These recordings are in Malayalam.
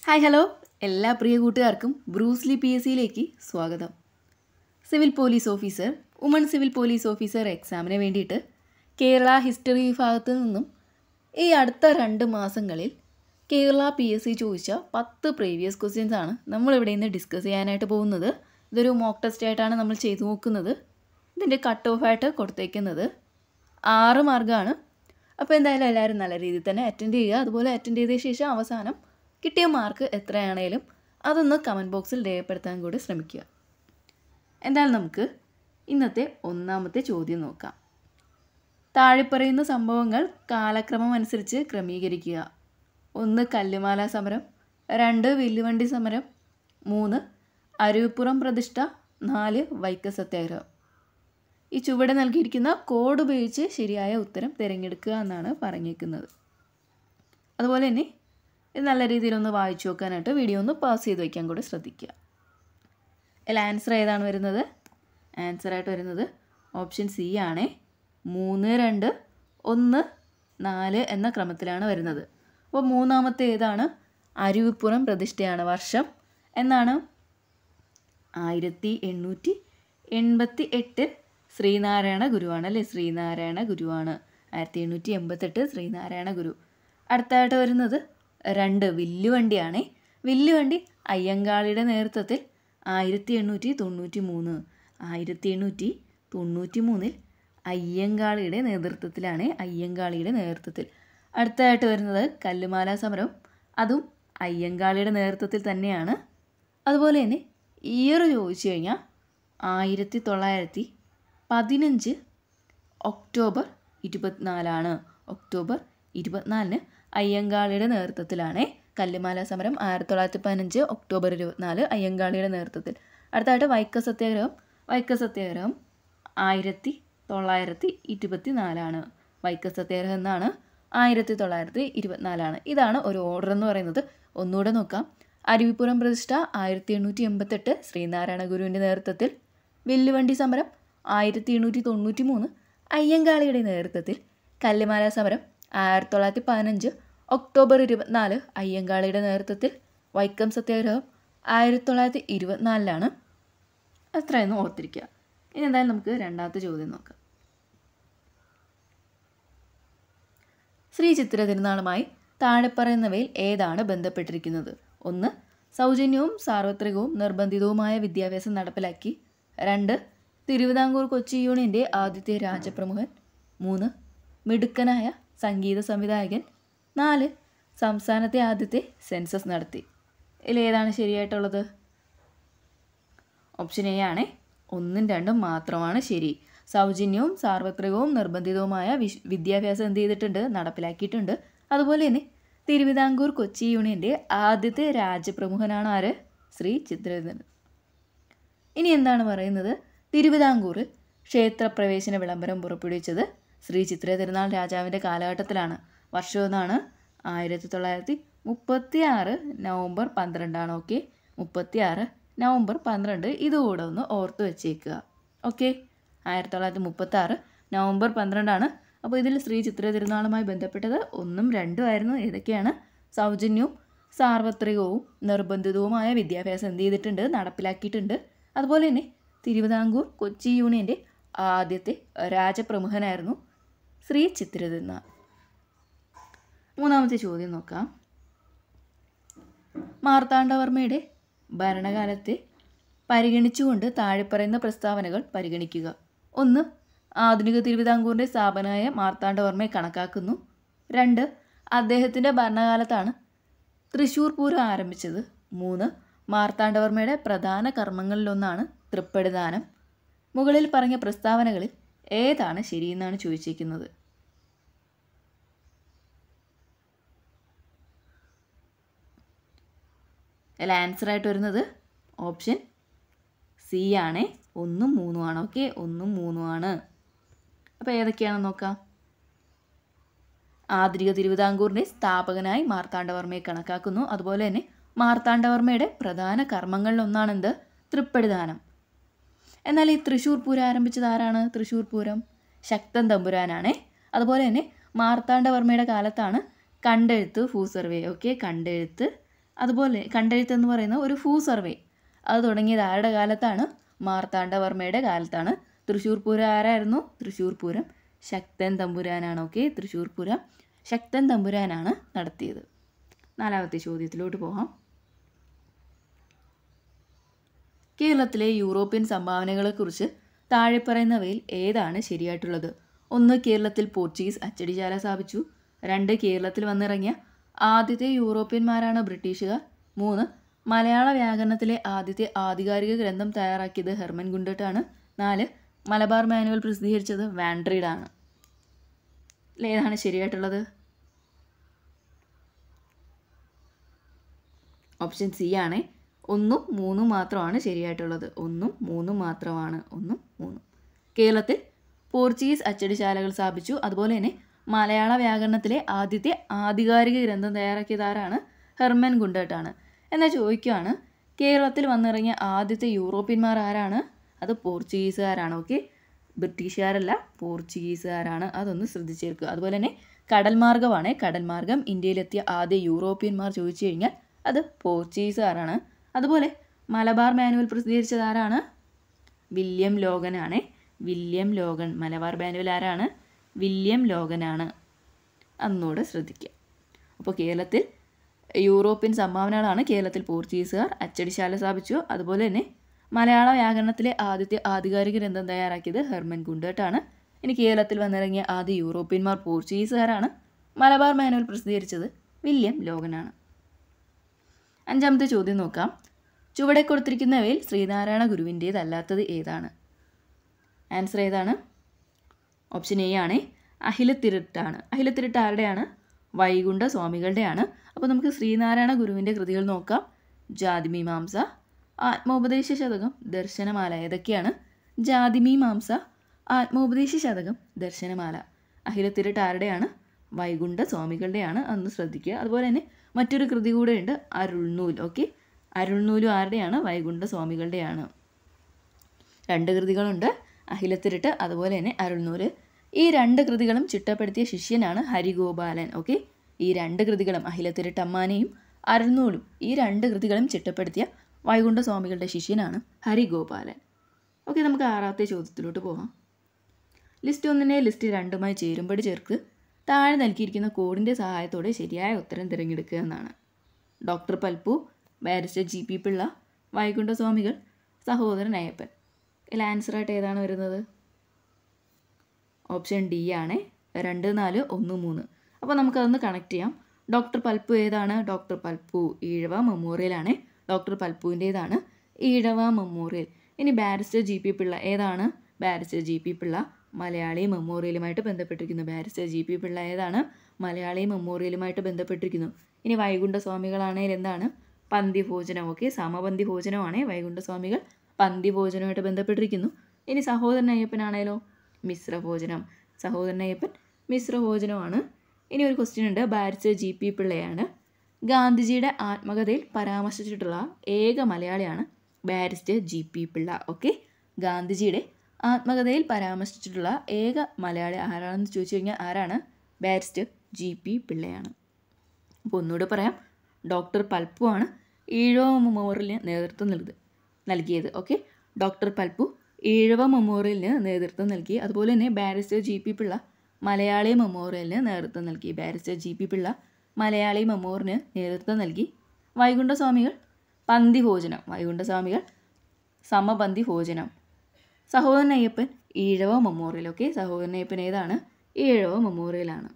ഹായ് ഹലോ എല്ലാ പ്രിയ കൂട്ടുകാർക്കും ബ്രൂസ്ലി പി എസ് സിയിലേക്ക് സ്വാഗതം civil police officer woman civil police officer എക്സാമിന് വേണ്ടിയിട്ട് കേരള ഹിസ്റ്ററി വിഭാഗത്തു നിന്നും ഈ അടുത്ത രണ്ട് മാസങ്ങളിൽ കേരള പി എസ് സി ചോദിച്ച പത്ത് പ്രീവിയസ് ക്വസ്റ്റ്യൻസ് ആണ് നമ്മളിവിടെ ഇന്ന് ഡിസ്കസ് ചെയ്യാനായിട്ട് പോകുന്നത് ഇതൊരു മോക്ക് ടെസ്റ്റ് ആയിട്ടാണ് നമ്മൾ ചെയ്തു നോക്കുന്നത് ഇതിൻ്റെ കട്ട് ഓഫ് ആയിട്ട് കൊടുത്തേക്കുന്നത് ആറ് മാർഗ്ഗമാണ് അപ്പോൾ എന്തായാലും എല്ലാവരും നല്ല രീതിയിൽ തന്നെ അറ്റൻഡ് ചെയ്യുക അതുപോലെ അറ്റൻഡ് ചെയ്ത ശേഷം അവസാനം കിട്ടിയ മാർക്ക് എത്രയാണേലും അതൊന്ന് കമൻറ്റ് ബോക്സിൽ രേഖപ്പെടുത്താൻ കൂടി ശ്രമിക്കുക എന്തായാലും നമുക്ക് ഇന്നത്തെ ഒന്നാമത്തെ ചോദ്യം നോക്കാം താഴെ പറയുന്ന സംഭവങ്ങൾ കാലക്രമം അനുസരിച്ച് ക്രമീകരിക്കുക ഒന്ന് കല്ലുമാല സമരം രണ്ട് വില്ലുവണ്ടി സമരം മൂന്ന് അരുവിപ്പുറം പ്രതിഷ്ഠ നാല് വൈക്കം സത്യാഗ്രഹം ഈ ചുവടെ നൽകിയിരിക്കുന്ന കോഡ് ഉപയോഗിച്ച് ശരിയായ ഉത്തരം തിരഞ്ഞെടുക്കുക എന്നാണ് പറഞ്ഞേക്കുന്നത് അതുപോലെ തന്നെ ഇത് നല്ല രീതിയിലൊന്ന് വായിച്ചു നോക്കാനായിട്ട് വീഡിയോ ഒന്ന് പാസ് ചെയ്ത് വയ്ക്കാൻ കൂടി ശ്രദ്ധിക്കുക അതിൽ ആൻസർ ഏതാണ് വരുന്നത് ആൻസർ ആയിട്ട് വരുന്നത് ഓപ്ഷൻ സി ആണ് മൂന്ന് രണ്ട് ഒന്ന് നാല് എന്ന ക്രമത്തിലാണ് വരുന്നത് അപ്പോൾ മൂന്നാമത്തെ ഏതാണ് അരുവിപ്പുറം പ്രതിഷ്ഠയാണ് വർഷം എന്നാണ് ആയിരത്തി എണ്ണൂറ്റി എൺപത്തി എട്ടിൽ ശ്രീനാരായണ ഗുരുവാണ് അല്ലേ ശ്രീനാരായണ ഗുരുവാണ് ആയിരത്തി എണ്ണൂറ്റി എൺപത്തെട്ട് ശ്രീനാരായണ ഗുരു അടുത്തായിട്ട് വരുന്നത് രണ്ട് വില്ലുവണ്ടിയാണേ വില്ലുവണ്ടി അയ്യങ്കാളിയുടെ നേതൃത്വത്തിൽ ആയിരത്തി എണ്ണൂറ്റി തൊണ്ണൂറ്റി മൂന്ന് ആയിരത്തി എണ്ണൂറ്റി തൊണ്ണൂറ്റി മൂന്നിൽ അയ്യങ്കാളിയുടെ നേതൃത്വത്തിലാണ് അയ്യങ്കാളിയുടെ നേതൃത്വത്തിൽ അടുത്തതായിട്ട് വരുന്നത് കല്ലുമാല സമരം അതും അയ്യങ്കാളിയുടെ നേതൃത്വത്തിൽ തന്നെയാണ് അതുപോലെ തന്നെ ഇയർ ചോദിച്ചു കഴിഞ്ഞാൽ ആയിരത്തി തൊള്ളായിരത്തി പതിനഞ്ച് ഒക്ടോബർ ഇരുപത്തിനാലാണ് ഒക്ടോബർ ഇരുപത്തിനാലിന് അയ്യങ്കാളിയുടെ നേതൃത്വത്തിലാണ് കല്ലുമാല സമരം ആയിരത്തി തൊള്ളായിരത്തി പതിനഞ്ച് ഒക്ടോബർ ഇരുപത്തിനാല് അയ്യങ്കാളിയുടെ നേതൃത്വത്തിൽ അടുത്തായിട്ട് വൈക്കം സത്യാഗ്രഹം വൈക്കം സത്യാഗ്രഹം ആയിരത്തി തൊള്ളായിരത്തി ഇരുപത്തി നാലാണ് വൈക്കം സത്യാഗ്രഹം എന്നാണ് ആയിരത്തി തൊള്ളായിരത്തി ഇരുപത്തിനാലാണ് ഇതാണ് ഒരു ഓർഡർ എന്ന് പറയുന്നത് ഒന്നുകൂടെ നോക്കാം അരുവിപ്പുറം പ്രതിഷ്ഠ ആയിരത്തി എണ്ണൂറ്റി എൺപത്തെട്ട് ശ്രീനാരായണ ഗുരുവിൻ്റെ നേതൃത്വത്തിൽ വില്ലുവണ്ടി സമരം ആയിരത്തി എണ്ണൂറ്റി തൊണ്ണൂറ്റി മൂന്ന് അയ്യങ്കാളിയുടെ നേതൃത്വത്തിൽ കല്ലുമാല സമരം ആയിരത്തി തൊള്ളായിരത്തി പതിനഞ്ച് ഒക്ടോബർ ഇരുപത്തിനാല് അയ്യങ്കാളിയുടെ നേതൃത്വത്തിൽ വൈക്കം സത്യാഗ്രഹം ആയിരത്തി തൊള്ളായിരത്തി ഇരുപത്തിനാലിലാണ് അത്രയൊന്നും ഓർത്തിരിക്കുക ഇനി എന്തായാലും നമുക്ക് രണ്ടാമത്തെ ചോദ്യം നോക്കാം ശ്രീ ചിത്ര തിരുനാളുമായി താഴെ പറയുന്നവയിൽ ഏതാണ് ബന്ധപ്പെട്ടിരിക്കുന്നത് ഒന്ന് സൗജന്യവും സാർവത്രികവും നിർബന്ധിതവുമായ വിദ്യാഭ്യാസം നടപ്പിലാക്കി രണ്ട് തിരുവിതാംകൂർ കൊച്ചി യൂണിയൻ്റെ ആദ്യത്തെ രാജപ്രമുഖൻ മൂന്ന് മിടുക്കനായ സംഗീത സംവിധായകൻ നാല് സംസ്ഥാനത്തെ ആദ്യത്തെ സെൻസസ് നടത്തി ഇതിലേതാണ് ശരിയായിട്ടുള്ളത് ഓപ്ഷൻ എ ആണ് ഒന്നും രണ്ടും മാത്രമാണ് ശരി സൗജന്യവും സാർവത്രികവും നിർബന്ധിതവുമായ വിശ് വിദ്യാഭ്യാസം എന്ത് ചെയ്തിട്ടുണ്ട് നടപ്പിലാക്കിയിട്ടുണ്ട് അതുപോലെ തന്നെ തിരുവിതാംകൂർ കൊച്ചി യൂണിയൻ്റെ ആദ്യത്തെ രാജപ്രമുഖനാണ് ആര് ശ്രീ ചിത്രരഥൻ ഇനി എന്താണ് പറയുന്നത് തിരുവിതാംകൂർ ക്ഷേത്രപ്രവേശന വിളംബരം പുറപ്പെടുവിച്ചത് ശ്രീ ചിത്ര തിരുനാൾ രാജാവിൻ്റെ കാലഘട്ടത്തിലാണ് വർഷം എന്നാണ് ആയിരത്തി തൊള്ളായിരത്തി മുപ്പത്തി ആറ് നവംബർ പന്ത്രണ്ടാണ് ഓക്കെ മുപ്പത്തി ആറ് നവംബർ പന്ത്രണ്ട് ഇതുകൂടെ ഒന്ന് ഓർത്ത് വെച്ചേക്കുക ഓക്കെ ആയിരത്തി തൊള്ളായിരത്തി മുപ്പത്തി ആറ് നവംബർ പന്ത്രണ്ടാണ് അപ്പോൾ ഇതിൽ ശ്രീ ചിത്ര തിരുനാളുമായി ബന്ധപ്പെട്ടത് ഒന്നും രണ്ടും ആയിരുന്നു ഏതൊക്കെയാണ് സൗജന്യവും സാർവത്രികവും നിർബന്ധിതവുമായ വിദ്യാഭ്യാസം എന്ത് ചെയ്തിട്ടുണ്ട് നടപ്പിലാക്കിയിട്ടുണ്ട് അതുപോലെ തന്നെ തിരുവിതാംകൂർ കൊച്ചി യൂണിയൻ്റെ ആദ്യത്തെ രാജപ്രമുഖനായിരുന്നു ശ്രീ ചിത്ര തിരുനാൾ മൂന്നാമത്തെ ചോദ്യം നോക്കാം മാർത്താണ്ഡവർമ്മയുടെ ഭരണകാലത്തെ പരിഗണിച്ചുകൊണ്ട് താഴെ പറയുന്ന പ്രസ്താവനകൾ പരിഗണിക്കുക ഒന്ന് ആധുനിക തിരുവിതാംകൂറിൻ്റെ സ്ഥാപനമായ മാർത്താണ്ഡവർമ്മയെ കണക്കാക്കുന്നു രണ്ട് അദ്ദേഹത്തിൻ്റെ ഭരണകാലത്താണ് തൃശ്ശൂർ പൂരം ആരംഭിച്ചത് മൂന്ന് മാർത്താണ്ഡവർമ്മയുടെ പ്രധാന കർമ്മങ്ങളിലൊന്നാണ് തൃപ്പടിദാനം മുകളിൽ പറഞ്ഞ പ്രസ്താവനകളിൽ ഏതാണ് ശരിയെന്നാണ് ചോദിച്ചിരിക്കുന്നത് അതിൽ ആൻസർ ആയിട്ട് വരുന്നത് ഓപ്ഷൻ സി ആണ് ഒന്നും മൂന്നും ആണ് ഓക്കെ ഒന്നും മൂന്നും ആണ് അപ്പോൾ ഏതൊക്കെയാണെന്ന് നോക്കാം ആധുനിക തിരുവിതാംകൂറിൻ്റെ സ്ഥാപകനായി മാർത്താണ്ഡവർമ്മയെ കണക്കാക്കുന്നു അതുപോലെ തന്നെ മാർത്താണ്ഡവർമ്മയുടെ പ്രധാന കർമ്മങ്ങളിലൊന്നാണെന്ത് തൃപ്പടിദാനം എന്നാൽ ഈ തൃശ്ശൂർ പൂരം ആരംഭിച്ചത് ആരാണ് തൃശ്ശൂർ പൂരം ശക്തൻ തമ്പുരാനാണേ അതുപോലെ തന്നെ മാർത്താണ്ഡവർമ്മയുടെ കാലത്താണ് കണ്ടെഴുത്ത് ഭൂസർവേ ഓക്കെ കണ്ടെഴുത്ത് അതുപോലെ കണ്ടെഴുത്തെന്ന് പറയുന്ന ഒരു ഭൂ സർവേ അത് തുടങ്ങിയത് ആരുടെ കാലത്താണ് മാർത്താണ്ഡവർമ്മയുടെ കാലത്താണ് തൃശ്ശൂർ പൂരം ആരായിരുന്നു തൃശ്ശൂർ പൂരം ശക്തൻ തമ്പുരാനാണ് ഓക്കെ തൃശ്ശൂർ പൂരം ശക്തൻ തമ്പുരാനാണ് നടത്തിയത് നാലാമത്തെ ചോദ്യത്തിലോട്ട് പോകാം കേരളത്തിലെ യൂറോപ്യൻ സംഭാവനകളെക്കുറിച്ച് താഴെ പറയുന്നവയിൽ ഏതാണ് ശരിയായിട്ടുള്ളത് ഒന്ന് കേരളത്തിൽ പോർച്ചുഗീസ് അച്ചടിശാല സ്ഥാപിച്ചു രണ്ട് കേരളത്തിൽ വന്നിറങ്ങിയ ആദ്യത്തെ യൂറോപ്യന്മാരാണ് ബ്രിട്ടീഷുകാർ മൂന്ന് മലയാള വ്യാകരണത്തിലെ ആദ്യത്തെ ആധികാരിക ഗ്രന്ഥം തയ്യാറാക്കിയത് ഹെർമൻ ഗുണ്ടട്ടാണ് നാല് മലബാർ മാനുവൽ പ്രസിദ്ധീകരിച്ചത് വാൻഡ്രീഡാണ് ഏതാണ് ശരിയായിട്ടുള്ളത് ഓപ്ഷൻ സി ആണ് ഒന്നും മൂന്നും മാത്രമാണ് ശരിയായിട്ടുള്ളത് ഒന്നും മൂന്നും മാത്രമാണ് ഒന്നും മൂന്നും കേരളത്തിൽ പോർച്ചുഗീസ് അച്ചടിശാലകൾ സ്ഥാപിച്ചു അതുപോലെ തന്നെ മലയാള വ്യാകരണത്തിലെ ആദ്യത്തെ ആധികാരിക ഗ്രന്ഥം തയ്യാറാക്കിയത് ആരാണ് ഹെർമൻ ഗുണ്ടട്ടാണ് എന്നാൽ ചോദിക്കുകയാണ് കേരളത്തിൽ വന്നിറങ്ങിയ ആദ്യത്തെ യൂറോപ്യന്മാർ ആരാണ് അത് പോർച്ചുഗീസുകാരാണ് ഓക്കെ ബ്രിട്ടീഷുകാരല്ല പോർച്ചുഗീസുകാരാണ് അതൊന്ന് ശ്രദ്ധിച്ചേർക്കുക അതുപോലെ തന്നെ കടൽ മാർഗമാണ് കടൽ മാർഗം ഇന്ത്യയിലെത്തിയ ആദ്യ യൂറോപ്യന്മാർ ചോദിച്ചു കഴിഞ്ഞാൽ അത് പോർച്ചുഗീസുകാരാണ് അതുപോലെ മലബാർ മാനുവൽ പ്രസിദ്ധീകരിച്ചത് ആരാണ് വില്യം ലോഗനാണ് വില്യം ലോഗൻ മലബാർ മാനുവൽ ആരാണ് വില്യം ലോഗനാണ് അന്നോട് ശ്രദ്ധിക്കുക അപ്പോൾ കേരളത്തിൽ യൂറോപ്യൻ സംഭാവനകളാണ് കേരളത്തിൽ പോർച്ചുഗീസുകാർ അച്ചടിശാല സ്ഥാപിച്ചു അതുപോലെ തന്നെ മലയാള വ്യാകരണത്തിലെ ആദ്യത്തെ ആധികാരിക ഗ്രന്ഥം തയ്യാറാക്കിയത് ഹെർമൻ ഗുണ്ടട്ടാണ് ഇനി കേരളത്തിൽ വന്നിറങ്ങിയ ആദ്യ യൂറോപ്യന്മാർ പോർച്ചുഗീസുകാരാണ് മലബാർ മാനുവൽ പ്രസിദ്ധീകരിച്ചത് വില്യം ലോഗനാണ് അഞ്ചാമത്തെ ചോദ്യം നോക്കാം ചുവടെ കൊടുത്തിരിക്കുന്നവയിൽ ശ്രീനാരായണ ഗുരുവിൻ്റേതല്ലാത്തത് ഏതാണ് ആൻസർ ഏതാണ് ഓപ്ഷൻ എ ആണ് അഹിലത്തിരുട്ടാണ് അഹിലത്തിരുട്ട് ആരുടെയാണ് വൈകുണ്ഠ സ്വാമികളുടെയാണ് അപ്പോൾ നമുക്ക് ശ്രീനാരായണ ഗുരുവിൻ്റെ കൃതികൾ നോക്കാം ജാതിമീമാംസ ആത്മോപദേശ ശതകം ദർശനമാല ഏതൊക്കെയാണ് ജാതിമീമാംസ ആത്മോപദേശ ശതകം ദർശനമാല അഹിലത്തിരുട്ട് ആരുടെയാണ് വൈകുണ്ഠ സ്വാമികളുടെയാണ് അന്ന് ശ്രദ്ധിക്കുക അതുപോലെ തന്നെ മറ്റൊരു കൃതി കൂടെ ഉണ്ട് അരുൾനൂൽ ഓക്കെ അരുൾനൂലും ആരുടെയാണ് വൈകുണ്ഠ സ്വാമികളുടെയാണ് രണ്ട് കൃതികളുണ്ട് അഖിലത്തിരിട്ട് അതുപോലെ തന്നെ അരുൾനൂല് ഈ രണ്ട് കൃതികളും ചിട്ടപ്പെടുത്തിയ ശിഷ്യനാണ് ഹരിഗോപാലൻ ഓക്കെ ഈ രണ്ട് കൃതികളും അഖിലത്തിരിട്ട് അമ്മാനെയും അരുൾനൂലും ഈ രണ്ട് കൃതികളും ചിട്ടപ്പെടുത്തിയ വൈകുണ്ഠ സ്വാമികളുടെ ശിഷ്യനാണ് ഹരിഗോപാലൻ ഓക്കെ നമുക്ക് ആറാമത്തെ ചോദ്യത്തിലോട്ട് പോകാം ലിസ്റ്റ് ഒന്നിനെ ലിസ്റ്റ് രണ്ടുമായി ചേരുമ്പടി ചേർക്ക് താഴെ നൽകിയിരിക്കുന്ന കോഡിൻ്റെ സഹായത്തോടെ ശരിയായ ഉത്തരം തിരഞ്ഞെടുക്കുക എന്നാണ് doctor Palpu barrister G P Pillai Vaikunda Swamikal Sahodaran Ayyappan ഇതിൽ ആൻസറായിട്ട് ഏതാണ് വരുന്നത് ഓപ്ഷൻ ഡി ആണ് രണ്ട് നാല് ഒന്ന് മൂന്ന് അപ്പോൾ നമുക്കതൊന്ന് കണക്ട് ചെയ്യാം ഡോക്ടർ പൽപ്പു ഏതാണ് ഡോക്ടർ പൽപ്പു ഈഴവ മെമ്മോറിയലാണ് ഡോക്ടർ പൽപ്പുവിൻ്റേതാണ് ഈഴവ മെമ്മോറിയൽ ഇനി ബാരിസ്റ്റർ ജി പി പിള്ള ഏതാണ് barrister G P Pillai Malayali മെമ്മോറിയലുമായിട്ട് ബന്ധപ്പെട്ടിരിക്കുന്നു ബാരിസ്റ്റർ ജി പി പിള്ള ഏതാണ് മലയാളി മെമ്മോറിയലുമായിട്ട് ബന്ധപ്പെട്ടിരിക്കുന്നു ഇനി വൈകുണ്ഠ സ്വാമികളാണെങ്കിൽ എന്താണ് പന്തി ഭോജനം ഓക്കെ സമപന്തി ഭോജനമാണ് വൈകുണ്ഠ സ്വാമികൾ പന്തി ഭോജനമായിട്ട് ബന്ധപ്പെട്ടിരിക്കുന്നു ഇനി സഹോദരൻ അയ്യപ്പനാണേലോ മിശ്ര ഭോജനം സഹോദരൻ അയ്യപ്പൻ മിശ്ര ഭോജനമാണ് ഇനി ഒരു ക്വസ്റ്റ്യൻ ഉണ്ട് ബാരിസ്റ്റർ ജി പി പിള്ളയാണ് ഗാന്ധിജിയുടെ ആത്മകഥയിൽ പരാമർശിച്ചിട്ടുള്ള ഏക മലയാളിയാണ് barrister G P Pillai okay ഗാന്ധിജിയുടെ ആത്മകഥയിൽ പരാമർശിച്ചിട്ടുള്ള ഏക മലയാളി ആരാണെന്ന് ചോദിച്ചു കഴിഞ്ഞാൽ ആരാണ് ബാരിസ്റ്റർ ജി പി പിള്ളയാണ് അപ്പോൾ ഒന്നുകൂടെ പറയാം ഡോക്ടർ പൽപ്പു ആണ് ഈഴവ മെമ്മോറിയലിന് നേതൃത്വം നൽകി നൽകിയത് ഓക്കെ ഡോക്ടർ പൽപ്പു ഈഴവ മെമ്മോറിയലിന് നേതൃത്വം നൽകി അതുപോലെ തന്നെ barrister G P Pillai Malayali മെമ്മോറിയലിന് നേതൃത്വം നൽകി barrister G P Pillai Malayali മെമ്മോറിയലിന് നേതൃത്വം നൽകി വൈകുണ്ഠസ്വാമികൾ പന്തി ഭോജനം വൈകുണ്ഠസ്വാമികൾ സമപന്തി ഭോജനം സഹോദരൻ അയ്യപ്പൻ ഈഴവ മെമ്മോറിയൽ ഓക്കെ സഹോദരൻ അയ്യപ്പൻ ഏതാണ് ഈഴവ മെമ്മോറിയലാണ്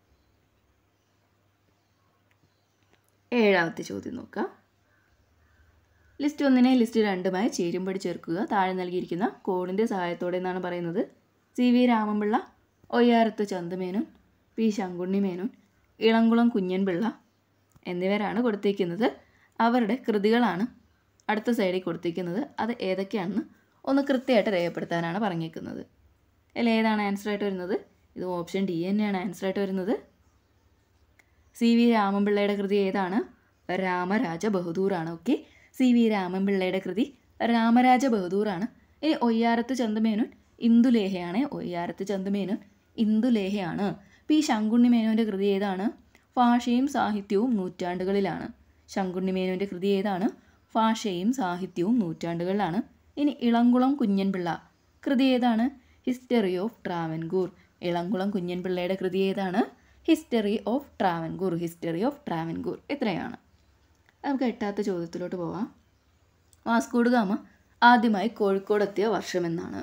ഏഴാമത്തെ ചോദ്യം നോക്കാം ലിസ്റ്റ് ഒന്നിനെ ലിസ്റ്റ് രണ്ടുമായി ചേരുമ്പടി ചേർക്കുക താഴെ നൽകിയിരിക്കുന്ന കോഡിൻ്റെ സഹായത്തോടെ എന്നാണ് പറയുന്നത് C V Raman Pillai Oyyarathu Chandu Menon P Sankunni Menon Elamkulam Kunjan Pillai എന്നിവരാണ് കൊടുത്തിരിക്കുന്നത് അവരുടെ കൃതികളാണ് അടുത്ത സൈഡിൽ കൊടുത്തിരിക്കുന്നത് അത് ഏതൊക്കെയാണെന്ന് ഒന്ന് കൃത്യമായിട്ട് രേഖപ്പെടുത്താനാണ് പറഞ്ഞേക്കുന്നത് അതിൽ ഏതാണ് ആൻസറായിട്ട് വരുന്നത് ഇത് ഓപ്ഷൻ ഡി തന്നെയാണ് ആൻസറായിട്ട് വരുന്നത് സി വി രാമൻപിള്ളയുടെ കൃതി ഏതാണ് രാമരാജ ബഹദൂറാണ് ഓക്കെ സി വി രാമൻപിള്ളയുടെ കൃതി രാമരാജ ബഹദൂറാണ് ഇനി ഒയ്യാരത്ത് ചന്ദമേനോൻ ഇന്ദുലേഹയാണ് ഒയ്യാരത്ത് ചന്ദമേനോൻ ഇന്ദുലേഹയാണ് പി ശങ്കുണ്ണി മേനോൻ്റെ കൃതി ഏതാണ് ഭാഷയും സാഹിത്യവും നൂറ്റാണ്ടുകളിലാണ് ശങ്കുണ്ണിമേനോൻ്റെ കൃതി ഏതാണ് ഭാഷയും സാഹിത്യവും നൂറ്റാണ്ടുകളിലാണ് ഇനി ഇളംകുളം കുഞ്ഞൻപിള്ള കൃതി ഏതാണ് ഹിസ്റ്ററി ഓഫ് ട്രാവൻകൂർ ഇളംകുളം കുഞ്ഞൻപിള്ളയുടെ കൃതി ഏതാണ് history of Travancore history of Travancore ഇത്രയാണ് നമുക്ക് എട്ടാത്ത ചോദ്യത്തിലോട്ട് പോവാം വാസ്കോഡ് ഗാമ ആദ്യമായി കോഴിക്കോട് എത്തിയ വർഷമെന്നാണ്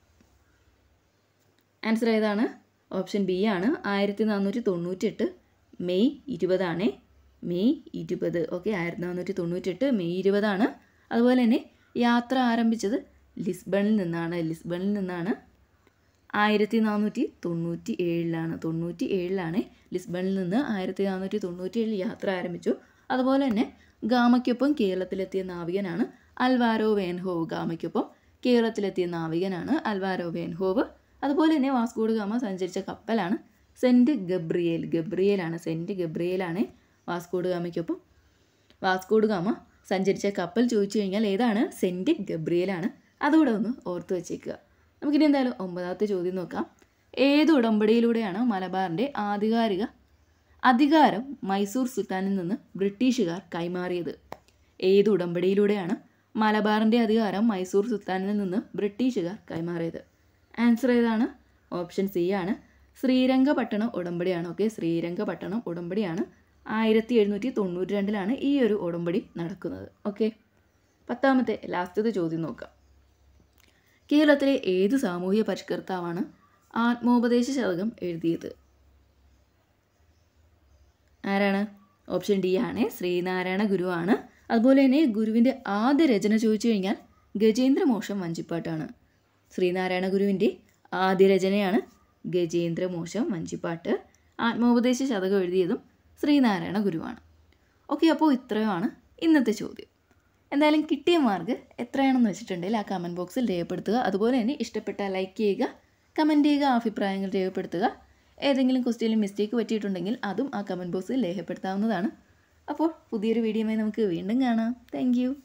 ആൻസർ ഏതാണ് ഓപ്ഷൻ ബി ആണ് ആയിരത്തി നാനൂറ്റി തൊണ്ണൂറ്റെട്ട് മെയ് ഇരുപതാണ് മെയ് ഇരുപത് ഓക്കെ ആയിരത്തി നാനൂറ്റി തൊണ്ണൂറ്റെട്ട് മെയ് ഇരുപതാണ് അതുപോലെ തന്നെ യാത്ര ആരംഭിച്ചത് ലിസ്ബണിൽ നിന്നാണ് ലിസ്ബണിൽ നിന്നാണ് ആയിരത്തി നാനൂറ്റി തൊണ്ണൂറ്റി ഏഴിലാണ് തൊണ്ണൂറ്റി ഏഴിലാണ് ലിസ്ബണിൽ നിന്ന് ആയിരത്തി നാനൂറ്റി തൊണ്ണൂറ്റി ഏഴിൽ യാത്ര ആരംഭിച്ചു അതുപോലെ തന്നെ ഗാമയ്ക്കൊപ്പം കേരളത്തിലെത്തിയ നാവികനാണ് അൽവാരോ വേൻഹോവ് ഗാമയ്ക്കൊപ്പം കേരളത്തിലെത്തിയ നാവികനാണ് അൽവാരോ വേൻഹോവ് അതുപോലെ തന്നെ വാസ്കോഡ് ഗാമ സഞ്ചരിച്ച കപ്പലാണ് സെൻറ്റ് ഗബ്രിയേൽ ഗബ്രിയേലാണ് സെൻറ്റ് ഗബ്രിയേലാണ് വാസ്കോഡ് ഗാമയ്ക്കൊപ്പം വാസ്കോഡ് ഗാമ സഞ്ചരിച്ച കപ്പൽ ചോദിച്ചു കഴിഞ്ഞാൽ ഏതാണ് സെൻറ്റ് ഗബ്രിയേലാണ് അതുകൂടെ ഒന്ന് ഓർത്ത് വെച്ചേക്കുക നമുക്കിനി എന്തായാലും ഒമ്പതാമത്തെ ചോദ്യം നോക്കാം ഏത് ഉടമ്പടിയിലൂടെയാണ് മലബാറിൻ്റെ ആധികാരിക അധികാരം മൈസൂർ സുൽത്താനിൽ നിന്ന് ബ്രിട്ടീഷുകാർ കൈമാറിയത് ഏത് ഉടമ്പടിയിലൂടെയാണ് മലബാറിൻ്റെ അധികാരം മൈസൂർ സുൽത്താനിൽ നിന്ന് ബ്രിട്ടീഷുകാർ കൈമാറിയത് ആൻസർ ഏതാണ് ഓപ്ഷൻ സി ആണ് ശ്രീരംഗപട്ടണം ഉടമ്പടിയാണ് ഓക്കെ ശ്രീരംഗപട്ടണം ഉടമ്പടിയാണ് ആയിരത്തി എഴുന്നൂറ്റി തൊണ്ണൂറ്റി രണ്ടിലാണ് ഈ ഒരു ഉടമ്പടി നടക്കുന്നത് ഓക്കെ പത്താമത്തെ ലാസ്റ്റത്തെ ചോദ്യം നോക്കാം കേരളത്തിലെ ഏത് സാമൂഹ്യ പരിഷ്കർത്താവാണ് ആത്മോപദേശ ശതകം എഴുതിയത് ആരാണ് ഓപ്ഷൻ ഡി ആണ് ശ്രീനാരായണ ഗുരുവാണ് അതുപോലെ തന്നെ ഗുരുവിൻ്റെ ആദ്യ രചന ചോദിച്ചു കഴിഞ്ഞാൽ ഗജേന്ദ്രമോക്ഷം വഞ്ചിപ്പാട്ടാണ് ശ്രീനാരായണ ഗുരുവിൻ്റെ ആദ്യ രചനയാണ് ഗജേന്ദ്രമോക്ഷം വഞ്ചിപ്പാട്ട് ആത്മോപദേശ ശതകം എഴുതിയതും ശ്രീനാരായണ ഗുരുവാണ് ഓക്കെ അപ്പോൾ ഇത്രയുമാണ് ഇന്നത്തെ ചോദ്യം എന്തായാലും കിട്ടിയ മാർക്ക് എത്രയാണെന്ന് വെച്ചിട്ടുണ്ടെങ്കിൽ ആ കമൻറ്റ് ബോക്സിൽ രേഖപ്പെടുത്തുക അതുപോലെ തന്നെ ഇഷ്ടപ്പെട്ട ലൈക്ക് ചെയ്യുക കമൻറ്റ് ചെയ്യുക അഭിപ്രായങ്ങൾ രേഖപ്പെടുത്തുക ഏതെങ്കിലും ക്വസ്റ്റ്യനിൽ മിസ്റ്റേക്ക് പറ്റിയിട്ടുണ്ടെങ്കിൽ അതും ആ കമൻറ്റ് ബോക്സിൽ രേഖപ്പെടുത്താവുന്നതാണ് അപ്പോൾ പുതിയൊരു വീഡിയോയുമായി നമുക്ക് വീണ്ടും കാണാം താങ്ക്